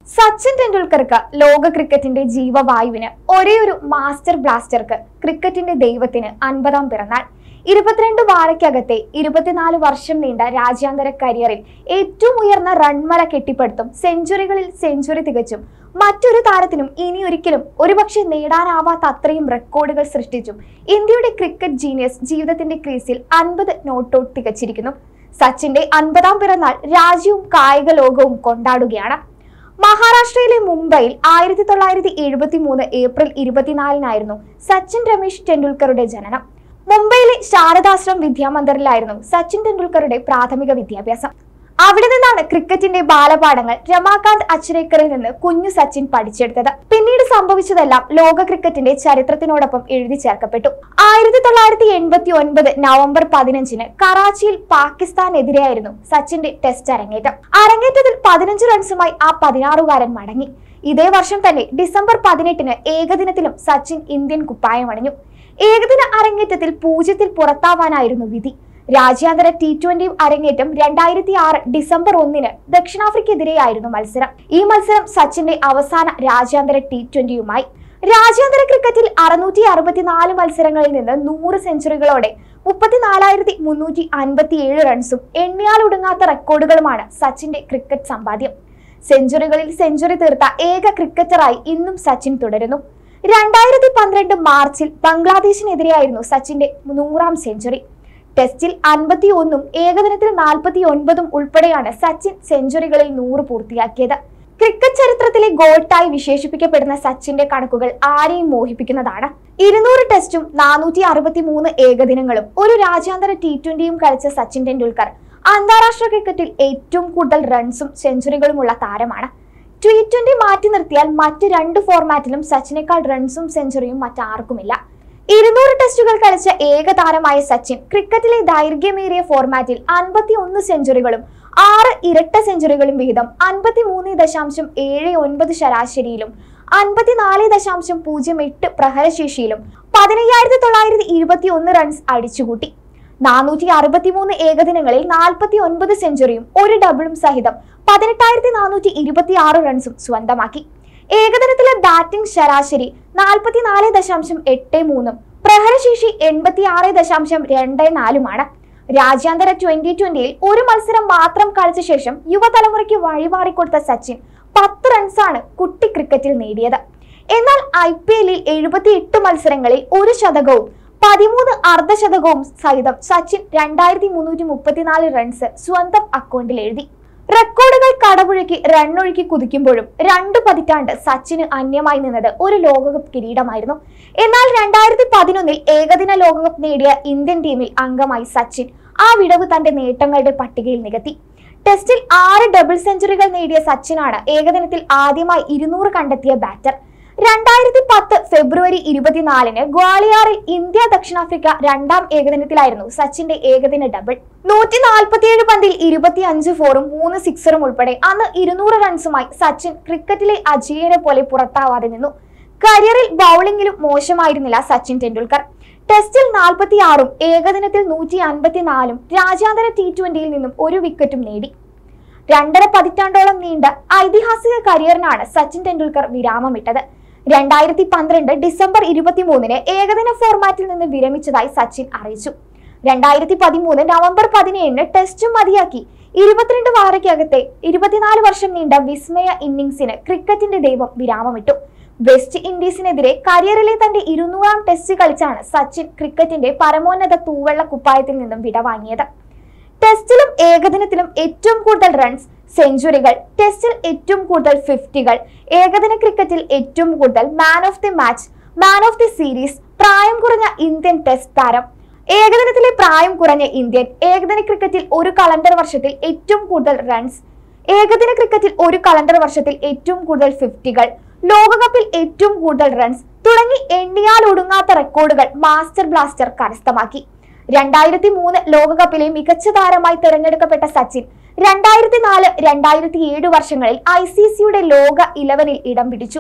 സച്ചിൻ ടെണ്ടുൽക്കർക്ക് ലോക ക്രിക്കറ്റിന്റെ ജീവവായുവിന് ഒരേ ഒരു മാസ്റ്റർ ബ്ലാസ്റ്റർക്ക് ക്രിക്കറ്റിന്റെ ദൈവത്തിന് അൻപതാം പിറന്നാൾ ഇരുപത്തിരണ്ട് വാരയ്ക്കകത്തെ ഇരുപത്തിനാല് വർഷം നീണ്ട രാജ്യാന്തര കരിയറിൽ ഏറ്റവും ഉയർന്ന റൺമല കെട്ടിപ്പടുത്തും സെഞ്ചുറികളിൽ സെഞ്ചുറി തികച്ചും മറ്റൊരു താരത്തിനും ഇനി ഒരിക്കലും ഒരുപക്ഷെ നേടാനാവാത്ത അത്രയും റെക്കോർഡുകൾ സൃഷ്ടിച്ചും ഇന്ത്യയുടെ ക്രിക്കറ്റ് ജീനിയസ് ജീവിതത്തിന്റെ ക്രീസിൽ അൻപത് നോട്ടൌട്ട് തികച്ചിരിക്കുന്നു സച്ചിന്റെ അൻപതാം പിറന്നാൾ രാജ്യവും കായിക ലോകവും കൊണ്ടാടുകയാണ് മഹാരാഷ്ട്രയിലെ മുംബൈയിൽ ആയിരത്തി തൊള്ളായിരത്തി എഴുപത്തി മൂന്ന് ഏപ്രിൽ ഇരുപത്തിനാലിനായിരുന്നു സച്ചിൻ രമേശ് ടെണ്ടുൽക്കറുടെ ജനനം മുംബൈയിലെ ശാരദാശ്രം വിദ്യാമന്ദിറിലായിരുന്നു സച്ചിൻ ടെണ്ടുൽക്കറുടെ പ്രാഥമിക വിദ്യാഭ്യാസം അവിടെ നിന്നാണ് ക്രിക്കറ്റിന്റെ ബാലപാഠങ്ങൾ രമാകാന്ത് അച്ഛരേക്കറിൽ നിന്ന് കുഞ്ഞു സച്ചിൻ പഠിച്ചെടുത്തത് പിന്നീട് സംഭവിച്ചതെല്ലാം ലോക ക്രിക്കറ്റിന്റെ ചരിത്രത്തിനോടൊപ്പം എഴുതി ചേർക്കപ്പെട്ടു ആയിരത്തി തൊള്ളായിരത്തി എൺപത്തി ഒൻപത് നവംബർ പതിനഞ്ചിന് കറാച്ചിയിൽ പാകിസ്ഥാനെതിരെയായിരുന്നു സച്ചിന്റെ ടെസ്റ്റ് അരങ്ങേറ്റം അരങ്ങേറ്റത്തിൽ പതിനഞ്ച് റൺസുമായി ആ പതിനാറുകാരൻ മടങ്ങി ഇതേ വർഷം തന്നെ ഡിസംബർ പതിനെട്ടിന് ഏകദിനത്തിലും സച്ചിൻ ഇന്ത്യൻ കുപ്പായം അണിഞ്ഞു ഏകദിന അരങ്ങേറ്റത്തിൽ പൂജ്യത്തിൽ പുറത്താവാനായിരുന്നു വിധി രാജ്യാന്തര ടി ട്വന്റി അരങ്ങേറ്റം രണ്ടായിരത്തി ആറ് ഡിസംബർ ഒന്നിന് ദക്ഷിണാഫ്രിക്കെതിരെയായിരുന്നു മത്സരം ഈ മത്സരം സച്ചിന്റെ അവസാന രാജ്യാന്തര ടി ട്വന്റിയുമായി രാജ്യാന്തര ക്രിക്കറ്റിൽ അറുന്നൂറ്റി അറുപത്തിനാല് മത്സരങ്ങളിൽ നിന്ന് നൂറ് സെഞ്ചുറികളോടെ മുപ്പത്തിനാലായിരത്തി മുന്നൂറ്റി അൻപത്തി ഏഴ് റൺസും എണ്ണിയാലൊടുങ്ങാത്ത റെക്കോർഡുകളുമാണ് സച്ചിന്റെ ക്രിക്കറ്റ് സമ്പാദ്യം സെഞ്ചുറികളിൽ സെഞ്ചുറി തീർത്ത ഏക ക്രിക്കറ്ററായി ഇന്നും സച്ചിൻ തുടരുന്നു രണ്ടായിരത്തി പന്ത്രണ്ട് മാർച്ചിൽ ബംഗ്ലാദേശിനെതിരെയായിരുന്നു സച്ചിന്റെ നൂറാം സെഞ്ചുറി ടെസ്റ്റിൽ അൻപത്തി ഒന്നും ഏകദിനത്തിൽ നാൽപ്പത്തി ഒൻപതും ഉൾപ്പെടെയാണ് സച്ചിൻ സെഞ്ചുറികളിൽ നൂറ് പൂർത്തിയാക്കിയത് ക്രിക്കറ്റ് ചരിത്രത്തിലെ ഗോട്ടായി വിശേഷിപ്പിക്കപ്പെടുന്ന സച്ചിന്റെ കണക്കുകൾ ആരെയും മോഹിപ്പിക്കുന്നതാണ് ഇരുന്നൂറ് ടെസ്റ്റും നാനൂറ്റി അറുപത്തി മൂന്ന് ഏകദിനങ്ങളും ഒരു രാജ്യാന്തര ടി ട്വന്റിയും കളിച്ച സച്ചിൻ ടെണ്ടുൽക്കർ അന്താരാഷ്ട്ര ക്രിക്കറ്റിൽ ഏറ്റവും കൂടുതൽ റൺസും സെഞ്ചുറികളുമുള്ള താരമാണ് ടി ട്വന്റി മാറ്റി നിർത്തിയാൽ മറ്റ് രണ്ട് ഫോർമാറ്റിലും സച്ചിനേക്കാൾ റൺസും സെഞ്ചുറിയും മറ്റാർക്കുമില്ല ഇരുന്നൂറ് ടെസ്റ്റുകൾ കളിച്ച ഏക താരമായ സച്ചിൻ ക്രിക്കറ്റിലെ ദൈർഘ്യമേറിയ ഫോർമാറ്റിൽ അൻപത്തി ഒന്ന് സെഞ്ചുറികളും ആറ് ഇരട്ട സെഞ്ചുറികളും വിഹിതം അൻപത്തി മൂന്ന് ദശാംശം ഏഴ് ഒൻപത് ശരാശരിയിലും അൻപത്തിനാല് ദശാംശം പൂജ്യം എട്ട് പ്രഹരശേഷിയിലും പതിനയ്യായിരത്തി തൊള്ളായിരത്തി ഇരുപത്തി ഒന്ന് റൺസ് അടിച്ചുകൂട്ടി നാനൂറ്റി അറുപത്തി മൂന്ന് ഏകദിനങ്ങളിൽ നാൽപ്പത്തി ഒൻപത് സെഞ്ചുറിയും ഒരു ഡബിളും സഹിതം പതിനെട്ടായിരത്തി നാനൂറ്റി ഇരുപത്തി ആറ് റൺസും സ്വന്തമാക്കി ഏകദിനത്തിലെ ബാറ്റിംഗ് ശരാശരി നാൽപ്പത്തിനാല് ദശാംശം എട്ട് മൂന്നും പ്രഹരശേഷി എൺപത്തി ആറ് ദശാംശം രണ്ട് നാലുമാണ് രാജ്യാന്തര ട്വന്റി ട്വന്റിയിൽ ഒരു മത്സരം മാത്രം കളിച്ച ശേഷം യുവതലമുറയ്ക്ക് വഴിമാറിക്കൊടുത്ത സച്ചിൻ പത്ത് റൺസാണ് കുട്ടി ക്രിക്കറ്റിൽ നേടിയത് എന്നാൽ ഐ പി എല്ലിൽ എഴുപത്തി എട്ട് മത്സരങ്ങളിൽ ഒരു ശതകവും പതിമൂന്ന് അർദ്ധശതകവും സഹിതം സച്ചിൻ രണ്ടായിരത്തി മുന്നൂറ്റി മുപ്പത്തിനാല് റൺസ് സ്വന്തം അക്കൗണ്ടിൽ എഴുതി റെക്കോർഡുകൾ കടപുഴക്കി റണ്ണൊഴുക്കി കുതിക്കുമ്പോഴും രണ്ടു പതിറ്റാണ്ട് സച്ചിന് അന്യമായി നിന്നത് ഒരു ലോകകപ്പ് കിരീടമായിരുന്നു എന്നാൽ രണ്ടായിരത്തി പതിനൊന്നിൽ ഏകദിന ലോകകപ്പ് നേടിയ ഇന്ത്യൻ ടീമിൽ അംഗമായി സച്ചിൻ ആ വിടവ് തന്റെ നേട്ടങ്ങളുടെ പട്ടികയിൽ നികത്തി ടെസ്റ്റിൽ ആറ് ഡബിൾ സെഞ്ചുറികൾ നേടിയ സച്ചിനാണ് ഏകദിനത്തിൽ ആദ്യമായി ഇരുന്നൂറ് കണ്ടെത്തിയ ബാറ്റർ രണ്ടായിരത്തി പത്ത് ഫെബ്രുവരി ഇരുപത്തിനാലിന് ഗ്വാളിയാറിൽ ഇന്ത്യ ദക്ഷിണാഫ്രിക്ക രണ്ടാം ഏകദിനത്തിലായിരുന്നു സച്ചിന്റെ ഏകദിന ഡബിൾ നൂറ്റി നാൽപ്പത്തിയേഴ് പന്തിൽ ഇരുപത്തി അഞ്ച് ഫോറും മൂന്ന് സിക്സറും ഉൾപ്പെടെ അന്ന് ഇരുന്നൂറ് റൺസുമായി സച്ചിൻ ക്രിക്കറ്റിലെ അജീയനെ പോലെ പുറത്താവാതെ നിന്നു കരിയറിൽ ബൗളിംഗിലും മോശമായിരുന്നില്ല സച്ചിൻ ടെണ്ടുൽക്കർ ടെസ്റ്റിൽ നാൽപ്പത്തി ആറും ഏകദിനത്തിൽ നൂറ്റി അൻപത്തിനാലും രാജ്യാന്തര ടി ട്വന്റിയിൽ നിന്നും ഒരു വിക്കറ്റും നേടി രണ്ടര പതിറ്റാണ്ടോളം നീണ്ട ഐതിഹാസിക കരിയറിനാണ് സച്ചിൻ ടെണ്ടുൽക്കർ വിരാമമിട്ടത് രണ്ടായിരത്തി പന്ത്രണ്ട് ഡിസംബർ ഇരുപത്തിമൂന്നിന് ഏകദിന ഫോർമാറ്റിൽ നിന്ന് വിരമിച്ചതായി സച്ചിൻ അറിയിച്ചു രണ്ടായിരത്തി പതിമൂന്ന് നവംബർ പതിനേഴിന് ടെസ്റ്റും മതിയാക്കി ഇരുപത്തിരണ്ട് വാരയ്ക്കകത്തെ ഇരുപത്തിനാല് വർഷം നീണ്ട വിസ്മയ ഇന്നിംഗ്സിന് ക്രിക്കറ്റിന്റെ ദൈവം വിരാമമിട്ടു വെസ്റ്റ് ഇൻഡീസിനെതിരെ കരിയറിലെ തന്റെ ഇരുന്നൂറാം ടെസ്റ്റ് കളിച്ചാണ് സച്ചിൻ ക്രിക്കറ്റിന്റെ പരമോന്നത തൂവെള്ള കുപ്പായത്തിൽ നിന്നും വിടവാങ്ങിയത് ടെസ്റ്റിലും ഏകദിനത്തിലും ഏറ്റവും കൂടുതൽ റൺസ് സെഞ്ചുറികൾ ടെസ്റ്റിൽ ഏറ്റവും കൂടുതൽ ഫിഫ്റ്റികൾ ഏകദിന ക്രിക്കറ്റിൽ ഏറ്റവും കൂടുതൽ man of the match man of the series പ്രായം കുറഞ്ഞ ഇന്ത്യൻ ടെസ്റ്റ് താരം ഏകദിനത്തിലെ പ്രായം കുറഞ്ഞ ഇന്ത്യൻ ഏകദിന ക്രിക്കറ്റിൽ ഒരു കലണ്ടർ വർഷത്തിൽ ഏറ്റവും കൂടുതൽ റൺസ് ഏകദിന ക്രിക്കറ്റിൽ ഒരു കലണ്ടർ വർഷത്തിൽ ഏറ്റവും കൂടുതൽ ഫിഫ്റ്റികൾ ലോകകപ്പിൽ ഏറ്റവും കൂടുതൽ റൺസ് തുടങ്ങി എണ്ണിയാൽ ഒടുങ്ങാത്ത റെക്കോർഡുകൾ മാസ്റ്റർ ബ്ലാസ്റ്റർ കരസ്ഥമാക്കി രണ്ടായിരത്തി മൂന്ന് ലോകകപ്പിലെ മികച്ച താരമായി തിരഞ്ഞെടുക്കപ്പെട്ട സച്ചിൻ രണ്ടായിരത്തി നാല് രണ്ടായിരത്തി ഏഴ് വർഷങ്ങളിൽ ഐ സി സിയുടെ ലോക ഇലവനിൽ ഇടം പിടിച്ചു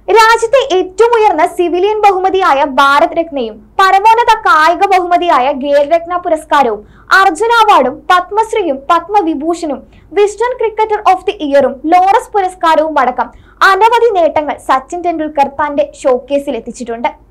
രാജ്യത്തെ ഏറ്റവും ഉയർന്ന സിവിലിയൻ ബഹുമതിയായ ഭാരത് രത്നയും പരമോന്നത കായിക ബഹുമതിയായ ഖേൽരത്ന പുരസ്കാരവും അർജുന അവാർഡും പത്മശ്രീയും പത്മവിഭൂഷണും വിസ്ഡൻ ക്രിക്കറ്റർ ഓഫ് ദി ഇയറും ലോറസ് പുരസ്കാരവും അടക്കം അനവധി നേട്ടങ്ങൾ സച്ചിൻ ടെണ്ടുൽക്കർ തന്റെ ഷോക്കേസിൽ എത്തിച്ചിട്ടുണ്ട്